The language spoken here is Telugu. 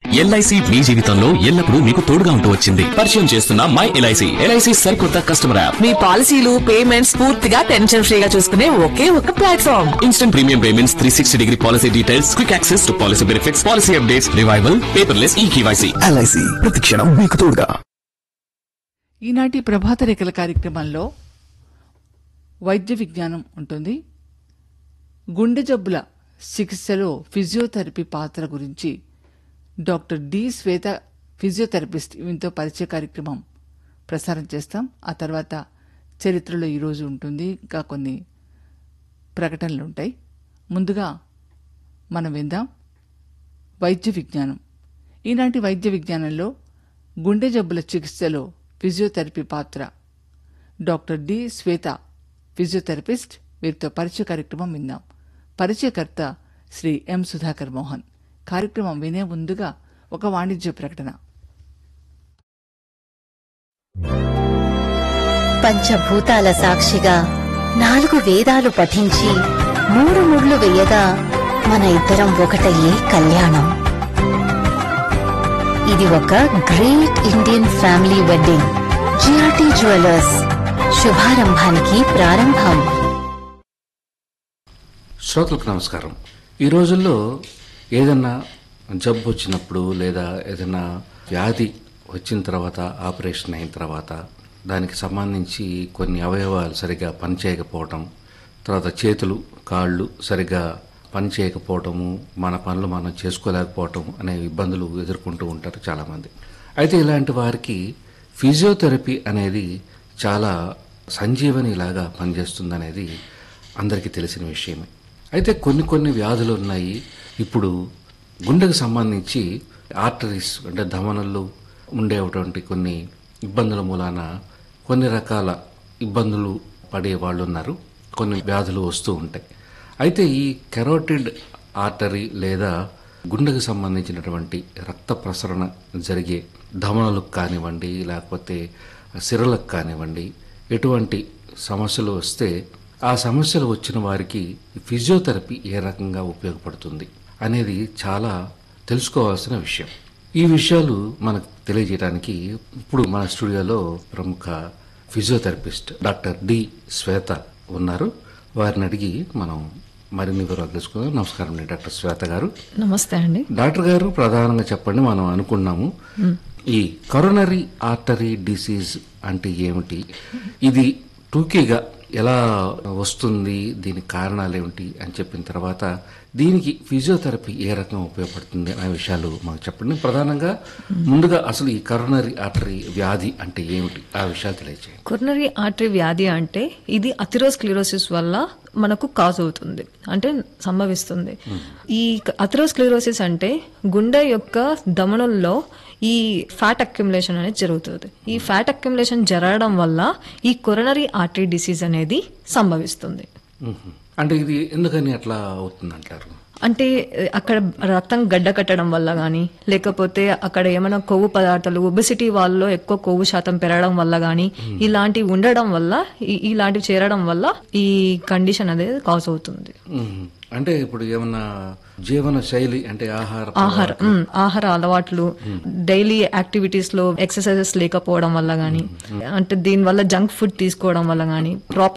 ఎల్ఐసి మీ జీవితంలో ఎల్లప్పుడూ మీకు తోడుగా ఉంటూ వచ్చింది పరిచయం చేస్తున్న మై ఎల్ఐసి ఎల్ఐసి సరికొత్త కస్టమర్ యాప్ మీ పాలసీలు పేమెంట్స్ పూర్తిగా టెన్షన్ ఫ్రీగా చూసుకునే ఒకే ఒక platform instant premium payments three sixty degree policy details quick access to policy benefits policy updates revival paperless e KYC LIC ప్రతిక్షణం మీకు తోడుగా ఈనాటి ప్రభాత రేఖల కార్యక్రమంలో వైద్య విజ్ఞానం ఉంటుంది గుండె జబ్బుల చికిత్సలో ఫిజియోథెరపీ పాత్ర గురించి డాక్టర్ డి శ్వేత ఫిజియోథెరపిస్ట్ ఈమెతో పరిచయ కార్యక్రమం ప్రసారం చేస్తాం ఆ తర్వాత చరిత్రలో ఈరోజు ఉంటుంది ఇంకా కొన్ని ప్రకటనలు ఉంటాయి ముందుగా మనం విందాం వైద్య విజ్ఞానం ఈనాటి వైద్య విజ్ఞానంలో గుండె జబ్బుల చికిత్సలో ఫిజియోథెరపీ పాత్ర డాక్టర్ డి శ్వేత ఫిజియోథెరపిస్ట్ వీరితో పరిచయ కార్యక్రమం విందాం పరిచయకర్త శ్రీ ఎం సుధాకర్ మోహన్ కార్యక్రమం వినే ముందుగా ఒక వాణిజ్య ప్రకటన పంచభూతాల సాక్షిగా నాలుగు వేదాలు పఠించి మూడు ముళ్ళు వేయగా మన ఇద్దరం ఒకటయ్యే కళ్యాణం ఇది ఒక great Indian family wedding GRT jewellers శుభారంభానికి ప్రారంభం శ్రోతలకు నమస్కారం ఈ రోజుల్లో ఏదన్నా జబ్బు వచ్చినప్పుడు లేదా ఏదైనా వ్యాధి వచ్చిన తర్వాత ఆపరేషన్ అయిన తర్వాత దానికి సంబంధించి కొన్ని అవయవాలు సరిగా పనిచేయకపోవటం తర్వాత చేతులు కాళ్ళు సరిగా పనిచేయకపోవటము మన పనులు మనం చేసుకోలేకపోవటం అనే ఇబ్బందులు ఎదుర్కొంటూ ఉంటారు చాలామంది అయితే ఇలాంటి వారికి ఫిజియోథెరపీ అనేది చాలా సంజీవనిలాగా పనిచేస్తుందనేది అందరికీ తెలిసిన విషయమే అయితే కొన్ని కొన్ని వ్యాధులు ఉన్నాయి ఇప్పుడు గుండెకు సంబంధించి ఆర్టరీస్ అంటే ధమనులు ఉండేటువంటి కొన్ని ఇబ్బందుల మూలాన కొన్ని రకాల ఇబ్బందులు పడే వాళ్ళు ఉన్నారు కొన్ని వ్యాధులు వస్తూ ఉంటాయి అయితే ఈ కెరోటిడ్ ఆర్టరీ లేదా గుండెకు సంబంధించినటువంటి రక్త ప్రసరణ జరిగే ధమనులకు కానివ్వండి లేకపోతే సిరలకు కానివ్వండి ఎటువంటి సమస్యలు వస్తే ఆ సమస్యలు వచ్చిన వారికి ఫిజియోథెరపీ ఏ రకంగా ఉపయోగపడుతుంది అనేది చాలా తెలుసుకోవాల్సిన విషయం ఈ విషయాలు మనకు తెలియజేయడానికి ఇప్పుడు మన స్టూడియోలో ప్రముఖ ఫిజియోథెరపిస్ట్ డాక్టర్ డి శ్వేత ఉన్నారు వారిని అడిగి మనం మరిన్ని వివరాలు తెలుసుకుందాం నమస్కారం అండి డాక్టర్ శ్వేత గారు నమస్తే అండి డాక్టర్ గారు ప్రధానంగా చెప్పండి మనం అనుకున్నాము ఈ కరోనరీ ఆర్టరీ డిసీజ్ అంటే ఏమిటి ఇది టూకీగా ఎలా వస్తుంది దీని కారణాలు ఏమిటి అని చెప్పిన తర్వాత దీనికి ఫిజియోథెరపీ ఏ రకంగా ఉపయోగపడుతుంది అనే విషయాలు మాకు చెప్పండి ప్రధానంగా ముందుగా అసలు ఈ కరోనరీ ఆర్టరీ వ్యాధి అంటే ఏమిటి ఆ విషయాలు తెలియజేయండి కొర్నరీ ఆర్టరీ వ్యాధి అంటే ఇది అథిరోస్క్లిరోసిస్ వల్ల మనకు కాజ్ అవుతుంది అంటే సంభవిస్తుంది ఈ అథిరోస్క్లిరోసిస్ అంటే గుండె యొక్క దమనుల్లో ఈ ఫ్యాట్ అక్యుములేషన్ అనేది జరుగుతుంది ఈ ఫ్యాట్ అక్యుములేషన్ జరగడం వల్ల ఈ కొరనరీ ఆర్టరీ డిసీజ్ అనేది సంభవిస్తుంది మ్మ్. అంటే ఇది ఎందుకని అట్లా అవుతుంది అంటారు అంటే అక్కడ రక్తం గడ్డ కట్టడం వల్ల గానీ లేకపోతే అక్కడ ఏమైనా కొవ్వు పదార్థాలు ఒబిసిటీ వాళ్ళలో ఎక్కువ కొవ్వు శాతం పెరగడం వల్ల గానీ ఇలాంటివి ఉండడం వల్ల ఈ- ఇలాంటివి చేరడం వల్ల ఈ కండిషన్ అనేది కాజ్ అవుతుంది మ్మ్. అంటే ఇప్పుడు ఏమన్నా జీవన శైలి అంటే ఆహార ఆహార ఉమ్, ఆహార అలవాట్లు డైలీ యాక్టివిటీస్ లో ఎక్సర్సైజెస్ లేకపోవడం వల్ల గానీ అంటే దీని వల్ల జంక్ ఫుడ్ తీసుకోవడం వల్ల గానీ ప్రాపర్